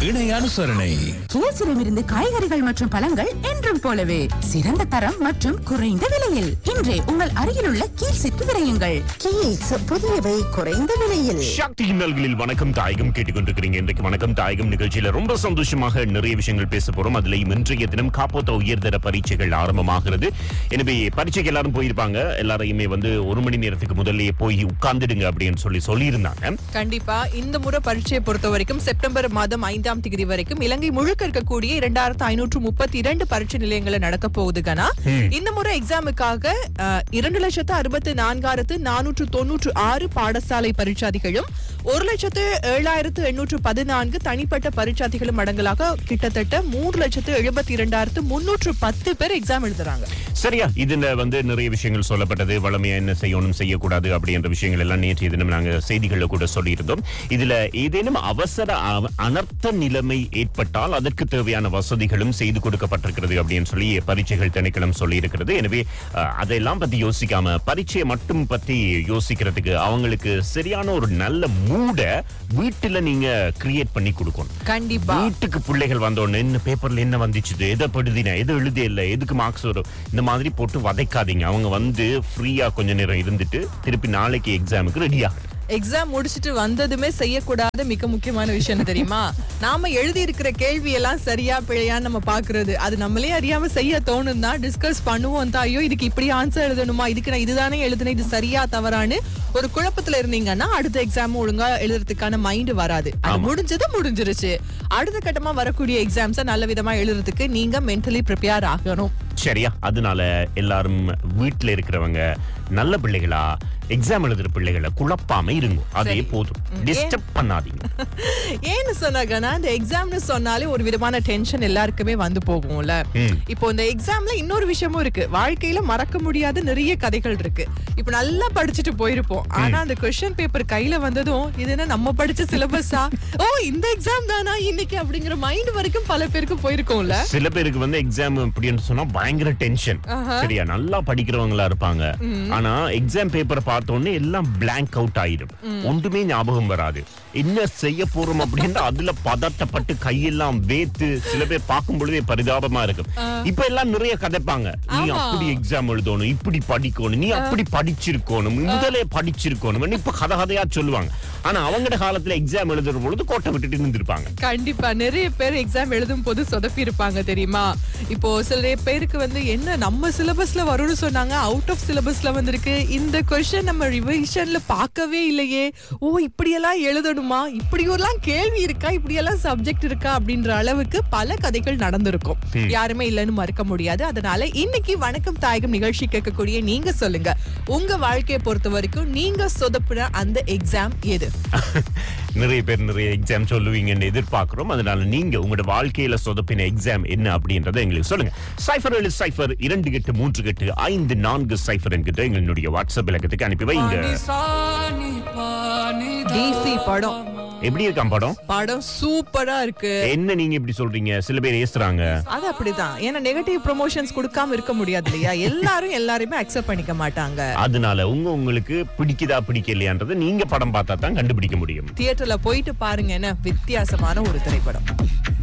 இணை அனுசரணை கேசரிலிருந்து காய்கறிகள் மற்றும் பழங்கள் என்றும் போலவே சிறந்த தரம் மற்றும் குறைந்த விலையில் இன்றே உங்கள் அருகிலுள்ள கீழ்சிற்கு விரையுங்கள் கீஸ் புதியவை குறைந்த விலையில் சக்தி இன்னல்களில் வணக்கம் தாயகம் கேட்டுக்கொண்டிருக்கிறீங்க இன்றைக்கு வணக்கம் தாயகம் நிகழ்ச்சியில ரொம்ப சந்தோஷமாக நிறைய விஷயங்கள் பேச போறோம் அதுலயும் இன்றைய தினம் காப்போத்த உயர்தர பரீட்சைகள் ஆரம்பமாகிறது எனவே பரீட்சைக்கு எல்லாரும் போயிருப்பாங்க எல்லாரையுமே வந்து ஒரு மணி நேரத்துக்கு முதல்லயே போய் உட்கார்ந்துடுங்க அப்படின்னு சொல்லி சொல்லியிருந்தாங்க கண்டிப்பா இந்த முறை பரீட்சையை பொறுத்த வரைக்கும் செப்டம்பர் மாதம் ஐந்தாம் தேதி வரைக்கும் இலங்கை முழுக்க இருக்கக்கூடிய இரண்டாயிரத்து ஐநூற்று முப்பத்தி இரண்டு பரீட்சை நிலையங்களை நடக்க போகுது கனா இந்த முறை எக்ஸாமுக்காக அஹ், இரண்டு லட்சத்து அறுபத்து நான்காயிரத்து நானூற்று தொன்னூற்று ஆறு பாடசாலை பரீட்சாதிகளும் ஒரு லட்சத்து ஏழாயிரத்து எண்ணூற்று பதினான்கு தனிப்பட்ட பரீட்சாதிகளும் அடங்கலாக கிட்டத்தட்ட மூன்று லட்சத்து எழுபத்தி இரண்டாயிரத்து முன்னூற்று பத்து பேர் எக்ஸாம் எழுதுறாங்க சரியா இதுல வந்து நிறைய விஷயங்கள் சொல்லப்பட்டது வளமையா என்ன செய்யணும் செய்யக்கூடாது அப்படின்ற விஷயங்கள் எல்லாம் நேற்றைய தினம் நாங்க செய்திகள்ல கூட சொல்லியிருந்தோம் இதுல ஏதேனும் அவசர அவ- அனர்த்த நிலைமை ஏற்பட்டால் அதற்கு தேவையான வசதிகளும் செய்து கொடுக்கப்பட்டிருக்கிறது அப்படின்னு சொல்லி பரீட்சைகள் திணைக்களம் சொல்லி இருக்கிறது எனவே அஹ், அதெல்லாம் பத்தி யோசிக்காம பரீட்சையை மட்டும் பத்தி யோசிக்கிறதுக்கு அவங்களுக்கு சரியான ஒரு நல்ல மூட வீட்டுல நீங்க கிரியேட் பண்ணி கொடுக்கணும் கண்டிப்பா வீட்டுக்கு பிள்ளைகள் வந்த உடனே என்ன பேப்பர்ல என்ன வந்துச்சுது எதை படுதின எதை எழுதே இல்ல எதுக்கு மார்க்ஸ் வரும் இந்த மாதிரி போட்டு வதைக்காதீங்க அவங்க வந்து ஃப்ரீயா கொஞ்ச நேரம் இருந்துட்டு திருப்பி நாளைக்கு எக்ஸாமுக்கு ரெடி ஆகணும் எக்ஸாம் முடிச்சிட்டு வந்ததுமே செய்யக்கூடாத மிக முக்கியமான விஷயம் என்ன தெரியுமா நாம எழுதி இருக்கிற கேள்வி எல்லாம் சரியா பிழையான்னு நம்ம பாக்குறது அது நம்மளே அறியாம செய்ய தோணும் தான் டிஸ்கஸ் பண்ணுவோம் தான் ஐயோ இதுக்கு இப்படி ஆன்சர் எழுதணுமா இதுக்கு நான் இதுதானே எழுதுனேன் இது சரியா தவறான்னு ஒரு குழப்பத்துல இருந்தீங்கன்னா அடுத்த எக்ஸாம் ஒழுங்கா எழுதுறதுக்கான மைண்ட் வராது அது முடிஞ்சது முடிஞ்சிருச்சு அடுத்த கட்டமா வரக்கூடிய எக்ஸாம்ஸ நல்ல விதமா எழுதுறதுக்கு நீங்க மென்டலி ப்ரிப்பேர் ஆகணும் சரியா அதனால எல்லாரும் வீட்டுல இருக்கிறவங்க நல்ல பிள்ளைகளா எக்ஸாம் எழுதுற பிள்ளைகளை குழப்பாம இருங்க அதே சரி. போதும் ம், டிஸ்டர்ப் பண்ணாதீங்க ஏன்னு சொன்னாங்கன்னா இந்த எக்ஸாம்னு சொன்னாலே ஒரு விதமான டென்ஷன் எல்லாருக்குமே வந்து போகும்ல ம். இப்போ இந்த எக்ஸாம்ல இன்னொரு விஷயமும் இருக்கு வாழ்க்கையில மறக்க முடியாத நிறைய கதைகள் இருக்கு இப்போ நல்லா படிச்சுட்டு போயிருப்போம் ஆனா அந்த கொஸ்டின் பேப்பர் கையில வந்ததும் இது என்ன நம்ம படிச்ச சிலபஸா ஓ இந்த எக்ஸாம் தானா இன்னைக்கு அப்படிங்கிற மைண்ட் வரைக்கும் பல பேருக்கு போயிருக்கோம்ல சில பேருக்கு வந்து எக்ஸாம் அப்படின்னு சொன்னா பயங்கர டென்ஷன் ஆஹா. சரியா நல்லா படிக்கிறவங்களா இருப்பாங்க ஆனா எக்ஸாம் பேப்பரை பார்த்த உடனே எல்லாம் blank அவுட் ஆயிடும் ஒன்றுமே ஞாபகம் வராது என்ன செய்ய போறோம் அப்படின்னு அதுல பதட்டப்பட்டு கையெல்லாம் வேத்து சில பேர் பார்க்கும் பொழுதே பரிதாபமா இருக்கும் இப்ப எல்லாம் நிறைய கதைப்பாங்க நீ ஆமா. அப்படி எக்ஸாம் எழுதணும் இப்படி படிக்கணும் நீ அப்படி படிச்சிருக்கணும் முதலே படிச்சிருக்கணும் இப்ப கதை கதையா சொல்லுவாங்க ஆனா அவங்கட காலத்துல எக்ஸாம் எழுதுற பொழுது கோட்டை விட்டுட்டு இருந்திருப்பாங்க கண்டிப்பா நிறைய பேர் எக்ஸாம் எழுதும் போது சொதப்பி இருப்பாங்க தெரியுமா இப்போ சில பேருக்கு வந்து என்ன நம்ம சிலபஸ்ல வரும்னு சொன்னாங்க அவுட் ஆஃப் சிலபஸ்ல வந்திருக்கு இந்த கொஸ்டின் நம்ம ரிவிஷன்ல பார்க்கவே இல்லையே ஓ இப்படியெல்லாம் எழுதணுமா இப்படியெல்லாம் கேள்வி இருக்கா இப்படியெல்லாம் சப்ஜெக்ட் இருக்கா அப்படின்ற அளவுக்கு பல கதைகள் நடந்திருக்கும் யாருமே இல்லைன்னு மறுக்க முடியாது அதனால இன்னைக்கு வணக்கம் தாயகம் நிகழ்ச்சி கேட்கக்கூடிய நீங்க சொல்லுங்க உங்க வாழ்க்கையை பொறுத்த வரைக்கும் நீங்க சொதப்புன அந்த எக்ஸாம் எது நிறைய பேர் நிறைய எக்ஸாம் சொல்லுவீங்கன்னு எதிர்பார்க்கிறோம் அதனால நீங்க உங்களோட வாழ்க்கையில சொதப்பின எக்ஸாம் என்ன அப்படின்றத எங்களுக்கு சொல்லுங்க சைஃபர் ஏழு சைஃபர் இரண்டு எட்டு மூன்று எட்டு ஐந்து நான்கு சைஃபர் என்கிட்ட எங்களுடைய வாட்ஸ்அப் இலக்கத்துக்கு அனுப்பி வைங்க டிசி படம் எப்படி இருக்கான் படம் படம் சூப்பரா இருக்கு என்ன நீங்க இப்படி சொல்றீங்க சில பேர் ஏசுறாங்க அது அப்படிதான் ஏன்னா நெகட்டிவ் ப்ரொமோஷன்ஸ் கொடுக்காம இருக்க முடியாது இல்லையா எல்லாரும் எல்லாரையுமே அக்செப்ட் பண்ணிக்க மாட்டாங்க அதனால உங்க உங்களுக்கு பிடிக்குதா பிடிக்கலையான்றதை நீங்க படம் பார்த்தா தான் கண்டுபிடிக்க முடியும் தியேட்டர்ல போயிட்டு பாருங்க என்ன வித்தியாசமான ஒரு திரைப்படம்